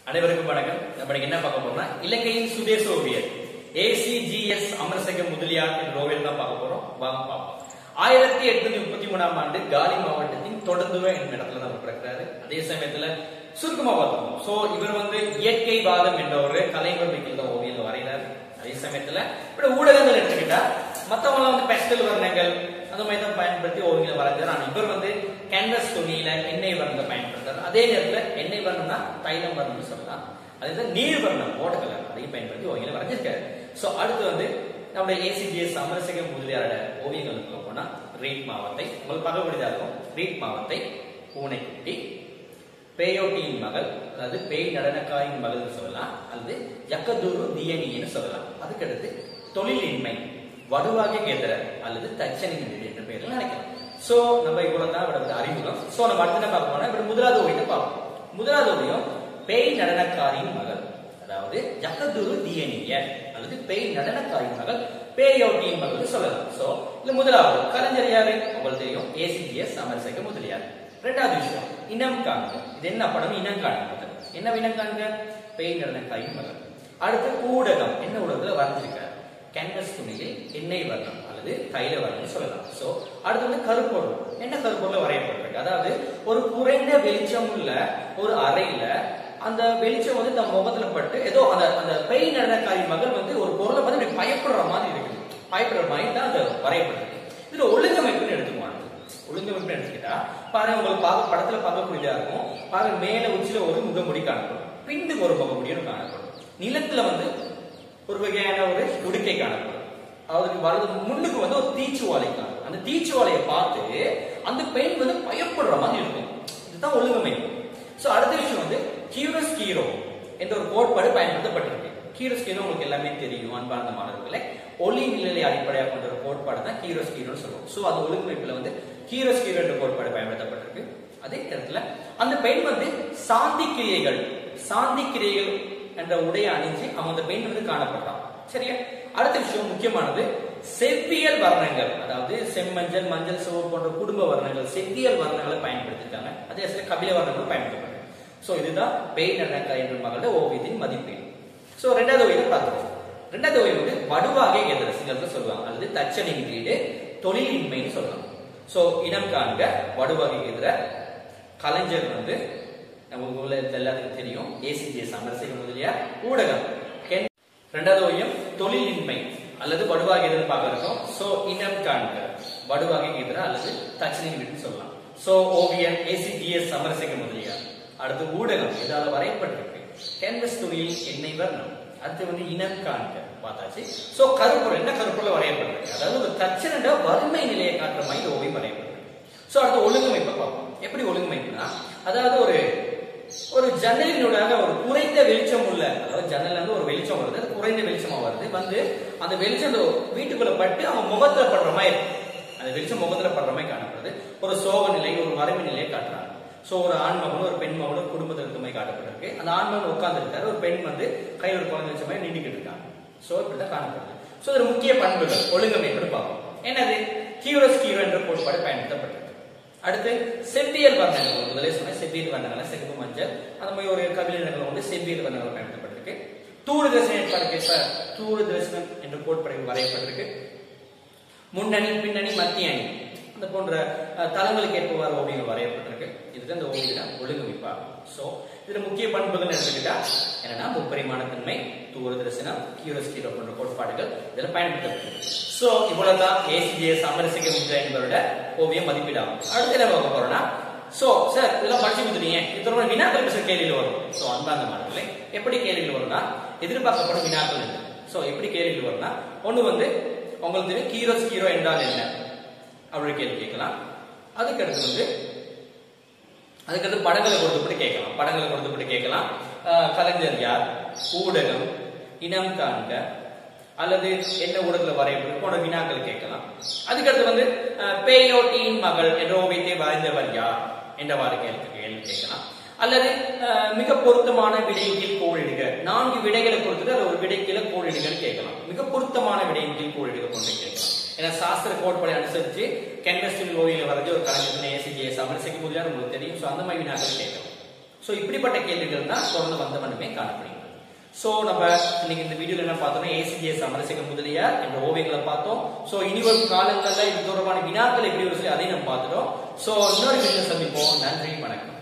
அனைவருக்கும் வணக்கம் நம்ம இன்னைக்கு என்ன பார்க்க போறோம்னா இலங்கையின் சுதேச ஓவியர் ஏசிஜிஎஸ் அமரசக முதலியார் என்ற ஓவியம் தான் பார்க்க போறோம் வாங்க பார்ப்போம் ஆயிரத்தி எட்நூத்தி முப்பத்தி மூணாம் ஆண்டு காலி மாவட்டத்தின் தொடர்ந்துவ என்ற இடத்துல தான் பிறக்கிறாரு அதே சமயத்துல சுருக்கமா பார்த்தோம் சோ இவர் வந்து இயற்கைவாதம் என்ற ஒரு கலைநம்பிக்கையில் தான் ஓவியம் வரைகிறார் அதே சமயத்துல இப்படி ஊடகங்கள் எடுத்துக்கிட்டா மத்தவங்க வந்து பெஸ்டல் வர்ணங்கள் அந்த மாதிரி தான் பயன்படுத்தி ஓவியங்களை வரைஞ்சார் ஆனா இவர் வந்து கேன்வஸ் துணியில எண்ணெய் வர்ணத்தை பயன்படுத்துறாரு அதே நேரத்துல எண்ணெய் வர்ணம்னா தைலம் வர்ணம்னு சொல்லலாம் அதே தான் நீர் வர்ணம் வாட்டர் கலர் அதையும் பயன்படுத்தி ஓவியங்களை வரைஞ்சிருக்காரு சோ அடுத்து வந்து நம்முடைய ஏசிஜிஎஸ் அமரசேக முதலியாரோட ஓவியங்களுக்கு போனா ரீட் மாவத்தை உங்களுக்கு பார்க்கக்கூடியதா இருக்கும் ரீட் மாவத்தை பூனைக்குட்டி பேயோட்டியின் மகள் அதாவது பேய் நடனக்காரின் மகள்னு சொல்லலாம் அல்லது யக்கதூரு தியனின்னு சொல்லலாம் அதுக்கடுத்து தொழிலின்மை வடுவாக கேதர அல்லது தச்சனின் வீடு என்ற பெயரில் நினைக்கலாம் சோ நம்ம இவ்வளவு தான் இவரோட அறிமுகம் சோ நம்ம அடுத்து என்ன பார்க்க போனா இப்ப முதலாவது ஓவியத்தை பார்ப்போம் முதலாவது ஓவியம் பேய் நடனக்காரியின் மகள் அதாவது யக்கதுரு தியனிய அல்லது பேய் நடனக்காரியின் மகள் பேயோட்டியின் மகள் சொல்லலாம் சோ இது முதலாவது கலைஞர் யாரு உங்களுக்கு தெரியும் ஏசிஜிஎஸ் அமரசேக முதலியார் ரெண்டாவது விஷயம் இனம் காண்க இது என்ன படம் இனம் காண்க என்ன இனம் காண்க பேய் நடனக்காரியின் மகள் அடுத்து ஊடகம் என்ன ஊடகத்துல வரைஞ்சிருக்காரு கேன்வஸ் துணியில் எண்ணெய் வர்ணம் அல்லது தைல வர்ணம் சொல்லலாம் சோ அடுத்து வந்து கருப்பொருள் என்ன கருப்பொருள் வரையப்பட்டிருக்கு அதாவது ஒரு குறைந்த வெளிச்சம் உள்ள ஒரு அறையில அந்த வெளிச்சம் வந்து தம் முகத்துல பட்டு ஏதோ அந்த அந்த பெய் நடனக்காரி மகள் வந்து ஒரு பொருளை வந்து இப்படி பயப்படுற மாதிரி இருக்குது பயப்படுற மாதிரி தான் அது வரையப்பட்டிருக்கு இதுல ஒழுங்கமைப்புன்னு எடுத்துக்குவாங்க ஒழுங்கமைப்பு எடுத்துக்கிட்டா பாருங்க உங்களுக்கு பார்க்க படத்துல பார்க்கக்கூடியதா இருக்கும் பாருங்க மேல உச்சில ஒரு முகமுடி காணப்படும் பின்னுக்கு ஒரு முகமுடியும் காணப்படும் நிலத்துல வந்து ஒரு வகையான ஒரு உடுக்கை காணப்படும் அவருக்கு வலது முன்னுக்கு வந்து ஒரு தீச்சுவாலை காணும் அந்த தீச்சுவாலையை பார்த்து அந்த பெண் வந்து பயப்படுற மாதிரி இருக்கும் இதுதான் ஒழுங்கமைப்பு சோ அடுத்த விஷயம் வந்து கியூரஸ் கீரோ என்ற ஒரு கோட்பாடு பயன்படுத்தப்பட்டிருக்கு கீரோஸ் கீரோ உங்களுக்கு எல்லாமே தெரியும் அன்பார்ந்த மாணவர்களே ஒளி நிலையை அடிப்படையாக கொண்ட ஒரு கோட்பாடு தான் கீரோஸ் கீரோன்னு சொல்லுவோம் சோ அது ஒழுங்கமைப்புல வந்து கீரோஸ் கீரோ என்ற கோட்பாடு பயன்படுத்தப்பட்டிருக்கு அதே நேரத்துல அந்த பெண் வந்து சாந்தி கிரியைகள் சாந்தி கிரியைகள் என்ற உடைய அணிஞ்சு அவன் அந்த பெண் வந்து காணப்படுறான் சரியா அடுத்த விஷயம் முக்கியமானது செவ்வியல் வர்ணங்கள் அதாவது செம்மஞ்சள் மஞ்சள் சிவப்பு போன்ற குடும்ப வர்ணங்கள் செவ்வியல் வர்ணங்களை பயன்படுத்திருக்காங்க அதே சில கபில வர்ணங்களும் பயன்படுத்தப்படுது சோ இதுதான் பேய் நடனக்கா என்ற மகளோட ஓவியத்தின் மதிப்பீடு சோ ரெண்டாவது ஓவியம் பார்த்தோம் ரெண்டாவது ஓவியம் வந்து வடுவாக எதிர சிலர் சொல்லுவாங்க அல்லது தச்சனின் வீடு தொழிலின்மைன்னு சொல்லலாம் சோ இனம் காண்க வடுவாக எதிர கலைஞர் வந்து நம்ம ஊர்ல எல்லாத்துக்கும் தெரியும் ஏசிஜிஎஸ் அமரசேக முதலியா ஊடகம் ரெண்டாவது ஓவியம் தொழிலின்மை அல்லது வடுவாக எதிர் பார்க்க இருக்கோம் சோ இனம் காண்க வடுவாக எதிர அல்லது தச்சனின் வீடுன்னு சொல்லலாம் சோ ஓவியம் ஏசிஜிஎஸ் அமரசேக முதலியார் அடுத்து ஊடகம் இதால வரையப்பட்டிருக்கு கேன்வஸ் துணியில் எண்ணெய் வர்ணம் அடுத்து வந்து இனம் காண்க பார்த்தாச்சு சோ கருப்பொருள் என்ன கருப்பொருள் வரையப்பட்டிருக்கு அதாவது ஒரு தச்சனோட வறுமை நிலையை காட்டுற மாதிரி ஓவியம் வரையப்பட்டிருக்கு சோ அடுத்து ஒழுங்கமைப்பை பார்ப்போம் எப்படி ஒழுங்கமைப்புனா அதாவது ஒரு ஒரு ஜன்னலினூடாக ஒரு குறைந்த வெளிச்சம் உள்ள அதாவது ஜன்னல்ல இருந்து ஒரு வெளிச்சம் வருது அது குறைந்த வெளிச்சமா வருது வந்து அந்த வெளிச்சம் அந்த வீட்டுக்குள்ள பட்டு அவன் முகத்துல படுற மாதிரி இருக்கு. அந்த வெளிச்சம் முகத்துல படுற மாதிரி காணப்படுது ஒரு சோக நிலை ஒரு வறுமை நிலையை காட்டுறாங்க சோ ஒரு ஆண் மகனும் ஒரு பெண் மகனும் குடும்பத்தில் இருக்க மாதிரி காட்டப்பட்டிருக்கு அந்த ஆண் மகன் உட்கார்ந்து இருக்காரு ஒரு பெண் வந்து கையில் ஒரு குழந்தை வச்ச மாதிரி நின்றுக்கிட்டு இருக்காங்க சோ இப்படிதான் காணப்படுது சோ ஒரு முக்கிய பண்புகள் ஒழுங்கமைப்பு பார்ப்போம் என்னது ஹீரோஸ் ஹீரோ என்ற கோட்பாடு பயன்படுத்தப்பட்டிருக்கு அடுத்து செவ்வியல் வர்ணங்கள் முதலே சொன்ன செவ்வியல் வர்ணங்கள் சிகப்பு மஞ்சள் அந்த மாதிரி ஒரு கபிலினங்கள் வந்து செவ்வியல் வர்ணங்கள் பயன்படுத்தப்பட்டிருக்கு தூடு தரிசன ஏற்பாடு கேச தூடு தரிசனம் என்ற கோட்பாடு வரையப்பட்டிருக்கு முன்னணி பின்னணி மத்திய அணி அந்த போன்ற அஹ், தளங்களுக்கு ஏற்பவாறு ஓவியங்கள் வரையப்பட்டிருக்கு இதுதான் இந்த ஓவியத்துல ஒழுங்கமைப்பாகும் சோ இதுல முக்கிய பண்புகள் எடுத்துக்கிட்டா என்னன்னா முப்பரிமாண தன்மை தூர தரிசனம் கியூரஸ் கீரோ போன்ற கோட்பாடுகள் இதுல பயன்படுத்தப்பட்டிருக்கு சோ இவ்வளவுதான் ஏசிஜிஎஸ் அமரசிக முத்ரா என்பவரோட ஓவியம் மதிப்பீடாகும் அடுத்து என்ன பார்க்க போறோம்னா சோ சார் இதெல்லாம் படிச்சு கொடுத்துட்டீங்க இதோட வினாக்கள் பேசுற கேள்விகள் வரும் சோ அன்பாந்த மாணவர்களே எப்படி கேள்விகள் வரும்னா எதிர்பார்க்கப்படும் வினாக்கள் இருக்கு சோ எப்படி கேள்விகள் வரும்னா ஒண்ணு வந்து உங்களுக்கு தெரியும் கீரோஸ் ஹீரோ என்றால் என்ன அப்படி கேள்வி கேட்கலாம் அதுக்கடுத்து வந்து அதுக்கடுத்து படங்களை கொடுத்துப்பட்டு கேட்கலாம் படங்களை கொடுத்துப்பட்டு கேட்கலாம் அஹ், கலைஞர் யார் ஊடகம் இனம் காண்க அல்லது என்ன ஊடகத்துல வரையப்படும் போன்ற வினாக்கள் கேட்கலாம் அதுக்கடுத்து வந்து அஹ், பேயோட்டியின் மகள் என்ற ஓவியத்தை வரைந்தவர் யார் என்றவாறு கேள்வி கேள்வி கேட்கலாம் அல்லது அஹ், மிக பொருத்தமான விடையின் கீழ் கோழிடுக நான்கு விடைகளை கொடுத்துட்டு அது ஒரு விடை கீழே கோழிடுகள் கேட்கலாம் மிக பொருத்தமான விடையின் கீழ் கோழிடுக கொண்டு கேட்கலாம் ஏன்னா சாஸ்திர கோட்பாடு அனுசரிச்சு கேன்வஸ்டில் ஓவியில வரைஞ்ச ஒரு கலைஞர் ஏசிஜிஎஸ் அமரசிக்கு முதலியார் உங்களுக்கு தெரியும் ஸோ அந்த மாதிரி வினாக்கள் கேட்கலாம் சோ இப்படிப்பட்ட கேள்விகள் தான் தொடர்ந்து வந்த வண்ணமே காணப்படுகிறது சோ நம்ம இன்னைக்கு இந்த வீடியோல என்ன பார்த்தோம்னா ஏசிஜிஎஸ் அமரசேக முதலியார் என்ற ஓவியங்களை பார்த்தோம் சோ இனி வரும் காலங்கள்ல இது தொடர்பான வினாக்கள் எப்படி வரும் சொல்லி அதையும் நம்ம பார்த்துட்டோம் சோ இன்னொரு வீடியோ சந்திப்போம் நன்றி வணக்கம்